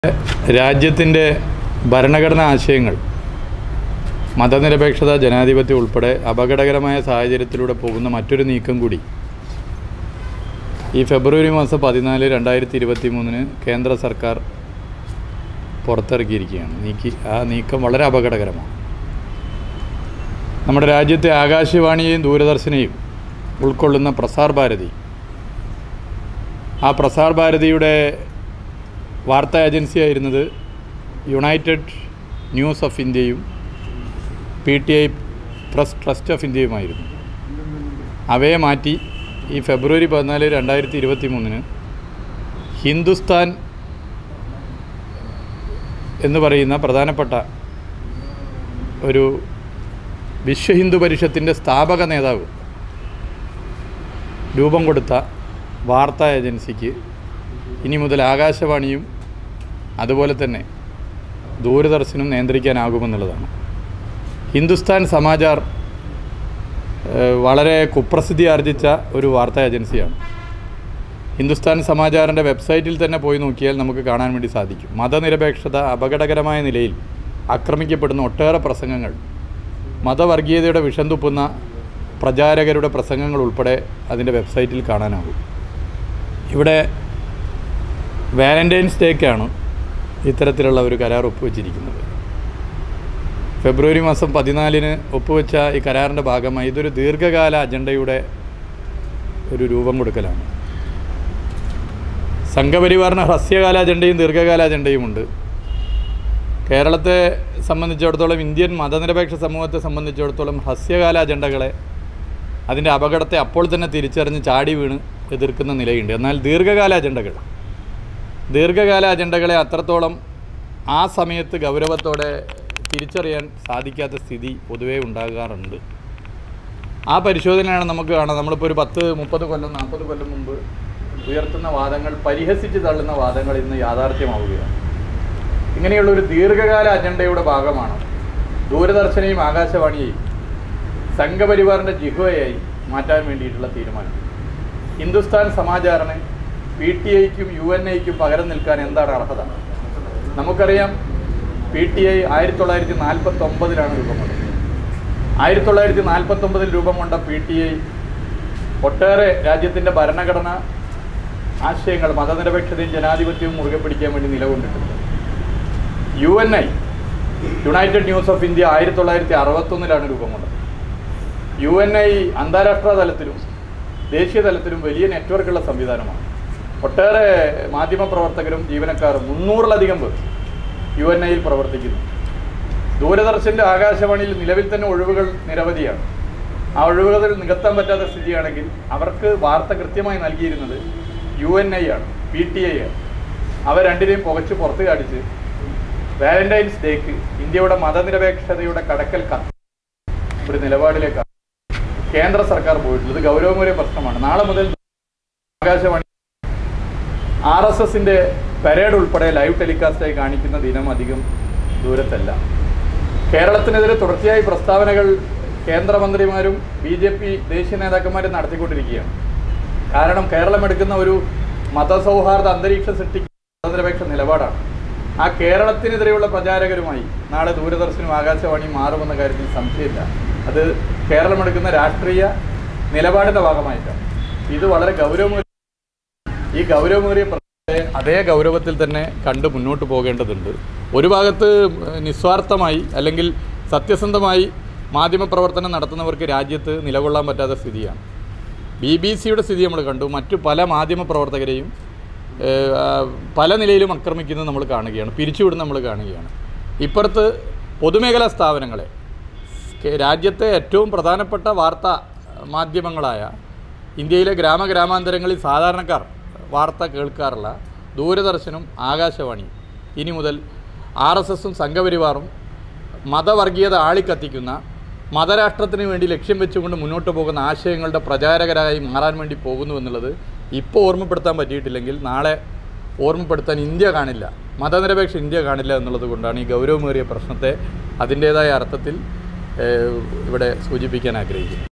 രാജ്യത്തിൻ്റെ ഭരണഘടനാ ആശയങ്ങൾ മതനിരപേക്ഷത ജനാധിപത്യം ഉൾപ്പെടെ അപകടകരമായ സാഹചര്യത്തിലൂടെ പോകുന്ന മറ്റൊരു നീക്കം കൂടി ഈ ഫെബ്രുവരി മാസം പതിനാല് രണ്ടായിരത്തി ഇരുപത്തി മൂന്നിന് കേന്ദ്ര സർക്കാർ പുറത്തിറക്കിയിരിക്കുകയാണ് നീക്കി ആ നീക്കം വളരെ അപകടകരമാണ് നമ്മുടെ രാജ്യത്തെ ആകാശവാണിയെയും ദൂരദർശനെയും ഉൾക്കൊള്ളുന്ന പ്രസാർ ഭാരതി ആ പ്രസാർ ഭാരതിയുടെ വാർത്താ ഏജൻസിയായിരുന്നത് യുണൈറ്റഡ് ന്യൂസ് ഓഫ് ഇന്ത്യയും P T I Press Trust of ഇന്ത്യയുമായിരുന്നു അവയെ മാറ്റി ഈ ഫെബ്രുവരി പതിനാല് രണ്ടായിരത്തി ഇരുപത്തി മൂന്നിന് ഹിന്ദുസ്ഥാൻ എന്ന് പറയുന്ന പ്രധാനപ്പെട്ട ഒരു വിശ്വ ഹിന്ദു പരിഷത്തിൻ്റെ സ്ഥാപക നേതാവ് രൂപം കൊടുത്ത വാർത്താ ഏജൻസിക്ക് ഇനി മുതൽ ആകാശവാണിയും അതുപോലെ തന്നെ ദൂരദർശനും നിയന്ത്രിക്കാനാകുമെന്നുള്ളതാണ് ഹിന്ദുസ്ഥാൻ സമാചാർ ഏഹ്, വളരെ കുപ്രസിദ്ധി ആർജിച്ച ഒരു വാർത്താ ഏജൻസിയാണ് ഹിന്ദുസ്ഥാൻ സമാചാറിൻ്റെ വെബ്സൈറ്റിൽ തന്നെ പോയി നോക്കിയാൽ നമുക്ക് കാണാൻ വേണ്ടി സാധിക്കും മതനിരപേക്ഷത അപകടകരമായ നിലയിൽ ആക്രമിക്കപ്പെടുന്ന ഒട്ടേറെ പ്രസംഗങ്ങൾ മതവർഗീയതയുടെ വിഷം തുപ്പുന്ന പ്രചാരകരുടെ പ്രസംഗങ്ങൾ ഉൾപ്പെടെ അതിൻ്റെ വെബ്സൈറ്റിൽ കാണാനാകും ഇവിടെ വാലൻറ്റൈൻസ് ഡേക്കാണ് ഇത്തരത്തിലുള്ള ഒരു കരാർ ഒപ്പുവെച്ചിരിക്കുന്നത് ഫെബ്രുവരി മാസം പതിനാലിന് ഒപ്പുവെച്ച ഈ കരാറിൻ്റെ ഭാഗമായി ഇതൊരു ദീർഘകാല അജണ്ടയുടെ ഒരു രൂപം കൊടുക്കലാണ് സംഘപരിവാറിന് ഹ്രസ്വകാല അജണ്ടയും ദീർഘകാല അജണ്ടയുമുണ്ട് കേരളത്തെ സംബന്ധിച്ചിടത്തോളം ഇന്ത്യൻ മതനിരപേക്ഷ സമൂഹത്തെ സംബന്ധിച്ചിടത്തോളം ഹ്രസ്വകാല അജണ്ടകളെ അതിൻ്റെ അപകടത്തെ അപ്പോൾ തന്നെ തിരിച്ചറിഞ്ഞ് ചാടി വീണ് എതിർക്കുന്ന നിലയുണ്ട് എന്നാൽ ദീർഘകാല അജണ്ടകൾ ദീർഘകാല അജണ്ടകളെ അത്രത്തോളം ആ സമയത്ത് ഗൗരവത്തോടെ തിരിച്ചറിയാൻ സാധിക്കാത്ത സ്ഥിതി പൊതുവേ ഉണ്ടാകാറുണ്ട് ആ പരിശോധനയാണ് നമുക്ക് കാണാം നമ്മളിപ്പോൾ ഒരു പത്ത് മുപ്പത് കൊല്ലം നാൽപ്പത് കൊല്ലം മുമ്പ് ഉയർത്തുന്ന വാദങ്ങൾ പരിഹസിച്ച് തള്ളുന്ന വാദങ്ങൾ ഇന്ന് യാഥാർത്ഥ്യമാവുകയാണ് ഇങ്ങനെയുള്ള ഒരു ദീർഘകാല അജണ്ടയുടെ ഭാഗമാണ് ദൂരദർശനെയും ആകാശവാണിയെയും സംഘപരിവാറിൻ്റെ ജിഹ്വയായി മാറ്റാൻ വേണ്ടിയിട്ടുള്ള തീരുമാനം ഹിന്ദുസ്ഥാൻ സമാചാറിന് പി ടി ഐക്കും യു എൻ ഐക്കും പകരം നിൽക്കാൻ എന്താണ് അർഹത നമുക്കറിയാം പി ടി ഐ ആയിരത്തി തൊള്ളായിരത്തി നാൽപ്പത്തി ഒമ്പതിലാണ് രൂപം കൊണ്ടത് ആയിരത്തി തൊള്ളായിരത്തി നാൽപ്പത്തി ഒമ്പതിൽ രൂപം കൊണ്ട പി ടി ഐ ഒട്ടേറെ രാജ്യത്തിൻ്റെ ഭരണഘടന ആശയങ്ങൾ മതനിരപേക്ഷതയും ജനാധിപത്യവും മുറുകെ പിടിക്കാൻ വേണ്ടി നിലകൊണ്ടിട്ടുണ്ട് U N I United News of India ആയിരത്തി തൊള്ളായിരത്തി അറുപത്തൊന്നിലാണ് രൂപം കൊണ്ടത് യു എൻ ഐ അന്താരാഷ്ട്ര തലത്തിലും ദേശീയ തലത്തിലും വലിയ നെറ്റ്വർക്കുള്ള സംവിധാനമാണ് ഒട്ടേറെ മാധ്യമ പ്രവർത്തകരും ജീവനക്കാരും മുന്നൂറിലധികം പേർ യു എൻ ഐയിൽ പ്രവർത്തിക്കുന്നു ദൂരദർശൻ്റെ ആകാശവാണിയിൽ നിലവിൽ തന്നെ ഒഴിവുകൾ നിരവധിയാണ് ആ ഒഴിവുകൾ നികത്താൻ പറ്റാത്ത സ്ഥിതിയാണെങ്കിൽ അവർക്ക് വാർത്ത കൃത്യമായി നൽകിയിരുന്നത് യു എൻ ഐ ആണ് പി ടി ഐ ആണ് അവ രണ്ടിനെയും പുകച്ച് പുറത്ത് കാണിച്ച് വാലന്റൈൻസ് ഡേക്ക് ഇന്ത്യയുടെ മതനിരപേക്ഷതയുടെ കടക്കൽ കത്ത് ഒരു നിലപാടിലേക്കാണ് കേന്ദ്ര സർക്കാർ പോയിട്ടുള്ളത് ഇത് ഗൗരവമേറിയ പ്രശ്നമാണ് നാളെ മുതൽ ആകാശവാണി ആർ എസ് എസിൻ്റെ പരേഡ് ഉൾപ്പെടെ ലൈവ് ടെലികാസ്റ്റായി കാണിക്കുന്ന ദിനം അധികം ദൂരത്തല്ല കേരളത്തിനെതിരെ തുടർച്ചയായി പ്രസ്താവനകൾ കേന്ദ്രമന്ത്രിമാരും ബി ജെ പി ദേശീയ നേതാക്കന്മാരും നടത്തിക്കൊണ്ടിരിക്കുകയാണ് കാരണം കേരളം എടുക്കുന്ന ഒരു മതസൗഹാർദ്ദ അന്തരീക്ഷം സൃഷ്ടിക്കുന്ന മതനിരപേക്ഷ നിലപാടാണ് ആ കേരളത്തിനെതിരെയുള്ള പ്രചാരകരുമായി നാളെ ദൂരദർശനും ആകാശവാണിയും മാറുമെന്ന കാര്യത്തിൽ സംശയമില്ല അത് കേരളം എടുക്കുന്ന രാഷ്ട്രീയ നിലപാടിൻ്റെ ഭാഗമായിട്ടാണ് ഇത് വളരെ ഗൗരവമേറിയ ഈ ഗൗരവമേറിയ പ്രശ്നത്തെ അതേ ഗൗരവത്തിൽ തന്നെ കണ്ട് മുന്നോട്ട് പോകേണ്ടതുണ്ട് ഒരു ഭാഗത്ത് നിസ്വാർത്ഥമായി അല്ലെങ്കിൽ സത്യസന്ധമായി മാധ്യമപ്രവർത്തനം നടത്തുന്നവർക്ക് രാജ്യത്ത് നിലകൊള്ളാൻ പറ്റാത്ത സ്ഥിതിയാണ് ബി ബി സിയുടെ സ്ഥിതി നമ്മൾ കണ്ടു മറ്റു പല മാധ്യമപ്രവർത്തകരെയും ഏഹ്, ആ, പല നിലയിലും ആക്രമിക്കുന്നത് നമ്മൾ കാണുകയാണ് പിരിച്ചുവിടുന്ന നമ്മൾ കാണുകയാണ് ഇപ്പുറത്ത് പൊതുമേഖലാ സ്ഥാപനങ്ങളെ കേ- രാജ്യത്തെ ഏറ്റവും പ്രധാനപ്പെട്ട വാർത്താ മാധ്യമങ്ങളായ ഇന്ത്യയിലെ ഗ്രാമഗ്രാമാന്തരങ്ങളിൽ സാധാരണക്കാർ വാർത്ത കേൾക്കാറുള്ള ദൂരദർശനും ആകാശവാണിയും ഇനി മുതൽ ആർ എസ് എസും സംഘപരിവാറും മതവർഗീയത ആളിക്കത്തിക്കുന്ന മതരാഷ്ട്രത്തിന് വേണ്ടി ലക്ഷ്യം വെച്ചുകൊണ്ട് മുന്നോട്ട് പോകുന്ന ആശയങ്ങളുടെ പ്രചാരകരായി മാറാൻ വേണ്ടി പോകുന്നു എന്നുള്ളത് ഇപ്പോൾ ഓർമ്മപ്പെടുത്താൻ പറ്റിയിട്ടില്ലെങ്കിൽ നാളെ ഓർമ്മപ്പെടുത്താൻ ഇന്ത്യ കാണില്ല മതനിരപേക്ഷ ഇന്ത്യ കാണില്ല എന്നുള്ളത് കൊണ്ടാണ് ഈ ഗൗരവമേറിയ പ്രശ്നത്തെ അതിൻ്റേതായ അർത്ഥത്തിൽ ഏഹ്, ഇവിടെ സൂചിപ്പിക്കാൻ ആഗ്രഹിക്കുന്നത്